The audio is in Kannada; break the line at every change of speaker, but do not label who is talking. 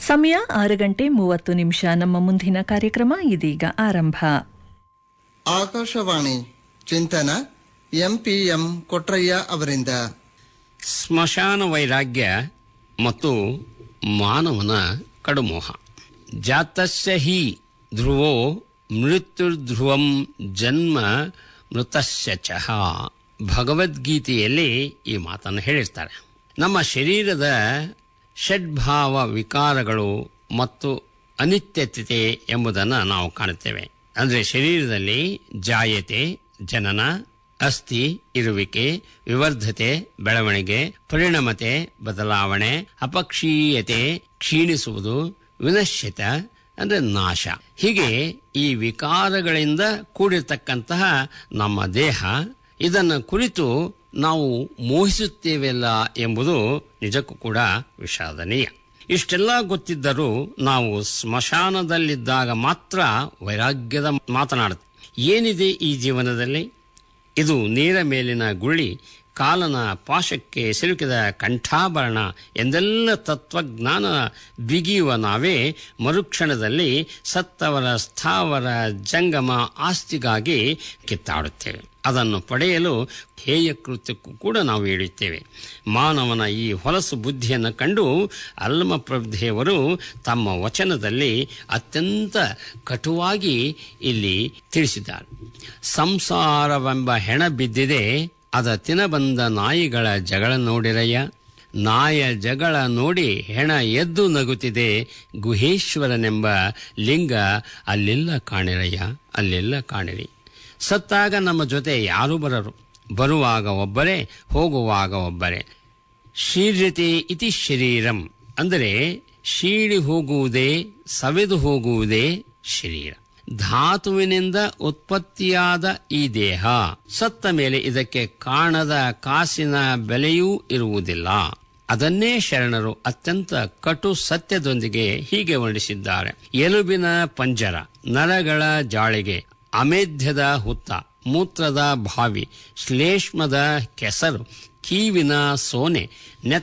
ಸಮಯ ಆರು ಗಂಟೆ ಮೂವತ್ತು ನಿಮಿಷ ನಮ್ಮ ಮುಂದಿನ ಕಾರ್ಯಕ್ರಮ ಇದೀಗ ಆರಂಭ
ಆಕಾಶವಾಣಿ ಚಿಂತನ ಎಂಪಿಎಂ ಕೊಟ್ರಯ್ಯ ಅವರಿಂದ
ಸ್ಮಶಾನ ವೈರಾಗ್ಯ ಮತ್ತು ಮಾನವನ ಕಡುಮೋಹ ಜಾತಸ್ಯ ಹಿ ಧ್ರುವೋ ಮೃತ್ಯುರ್ಧ್ರುವಂ ಜನ್ಮ ಮೃತಸ್ಯ ಚಹ ಭಗವದ್ಗೀತೆಯಲ್ಲಿ ಈ ಮಾತನ್ನು ಹೇಳಿರ್ತಾರೆ ನಮ್ಮ ಶರೀರದ ಷಡ್ಭಾವ ವಿಕಾರಗಳು ಮತ್ತು ಅನಿತ್ಯತೆ ಎಂಬುದನ್ನು ನಾವು ಕಾಣುತ್ತೇವೆ ಅಂದರೆ ಶರೀರದಲ್ಲಿ ಜಾಯತೆ ಜನನ ಅಸ್ಥಿ ಇರುವಿಕೆ ವಿವರ್ಧತೆ ಬೆಳವಣಿಗೆ ಪರಿಣಮತೆ ಬದಲಾವಣೆ ಅಪಕ್ಷೀಯತೆ ಕ್ಷೀಣಿಸುವುದು ವಿನಶ್ಯತ ಅಂದರೆ ನಾಶ ಹೀಗೆ ಈ ವಿಕಾರಗಳಿಂದ ಕೂಡಿರ್ತಕ್ಕಂತಹ ನಮ್ಮ ದೇಹ ಇದನ್ನು ಕುರಿತು ನಾವು ಮೋಹಿಸುತ್ತೇವೆಲ್ಲ ಎಂಬುದು ನಿಜಕ್ಕೂ ಕೂಡ ವಿಷಾದನೀಯ ಇಷ್ಟೆಲ್ಲ ಗೊತ್ತಿದ್ದರೂ ನಾವು ಸ್ಮಶಾನದಲ್ಲಿದ್ದಾಗ ಮಾತ್ರ ವೈರಾಗ್ಯದ ಮಾತನಾಡುತ್ತೆ ಏನಿದೆ ಈ ಜೀವನದಲ್ಲಿ ಇದು ನೀರ ಮೇಲಿನ ಗುಳ್ಳಿ ಕಾಲನ ಪಾಶಕ್ಕೆ ಸಿಲುಕಿದ ಕಂಠಾಭರಣ ಎಂದೆಲ್ಲ ತತ್ವಜ್ಞಾನ ಬಿಗಿಯುವ ನಾವೇ ಮರುಕ್ಷಣದಲ್ಲಿ ಸತ್ತವರ ಸ್ಥಾವರ ಜಂಗಮ ಆಸ್ತಿಗಾಗಿ ಕಿತ್ತಾಡುತ್ತೇವೆ ಅದನ್ನು ಪಡೆಯಲು ಹೇಯ ಕೃತ್ಯಕ್ಕೂ ಕೂಡ ನಾವು ಇಳಿಯುತ್ತೇವೆ ಮಾನವನ ಈ ಹೊಲಸು ಬುದ್ಧಿಯನ್ನು ಕಂಡು ಅಲ್ಮಪ್ರಭೆಯವರು ತಮ್ಮ ವಚನದಲ್ಲಿ ಅತ್ಯಂತ ಕಟುವಾಗಿ ಇಲ್ಲಿ ತಿಳಿಸಿದ್ದಾರೆ ಸಂಸಾರವೆಂಬ ಹೆಣ ಬಿದ್ದಿದೆ ಅದ ತಿನಬಂದ ನಾಯಿಗಳ ಜಗಳ ನೋಡಿರಯ್ಯ ನಾಯ ಜಗಳ ನೋಡಿ ಹೆಣ ಎದ್ದು ನಗುತ್ತಿದೆ ಗುಹೇಶ್ವರನೆಂಬ ಲಿಂಗ ಅಲ್ಲೆಲ್ಲ ಕಾಣಿರಯ್ಯ ಅಲ್ಲೆಲ್ಲ ಕಾಣಿರಿ ಸತ್ತಾಗ ನಮ್ಮ ಜೊತೆ ಯಾರೂ ಬರರು ಬರುವಾಗ ಒಬ್ಬರೇ ಹೋಗುವಾಗ ಒಬ್ಬರೇ ಶೀರ್ಯತೆ ಇತಿ ಶರೀರಂ ಅಂದರೆ ಶೀಳಿ ಹೋಗುವುದೇ ಸವೆದು ಹೋಗುವುದೇ ಶರೀರ ಧಾತುವಿನಿಂದ ಉತ್ಪತ್ತಿಯಾದ ಈ ದೇಹ ಸತ್ತ ಮೇಲೆ ಇದಕ್ಕೆ ಕಾಣದ ಕಾಸಿನ ಬೆಲೆಯೂ ಇರುವುದಿಲ್ಲ ಅದನ್ನೇ ಶರಣರು ಅತ್ಯಂತ ಕಟು ಸತ್ಯದೊಂದಿಗೆ ಹೀಗೆ ವರ್ಣಿಸಿದ್ದಾರೆ ಎಲುಬಿನ ಪಂಜರ ನರಗಳ ಜಾಳಿಗೆ ಅಮೇಧ್ಯದ ಹುತ್ತ ಮೂತ್ರದ ಬಾವಿ ಶ್ಲೇಷ್ಮದ ಕೆಸರು ಕೀವಿನ ಸೋನೆ ನೆತ್ತ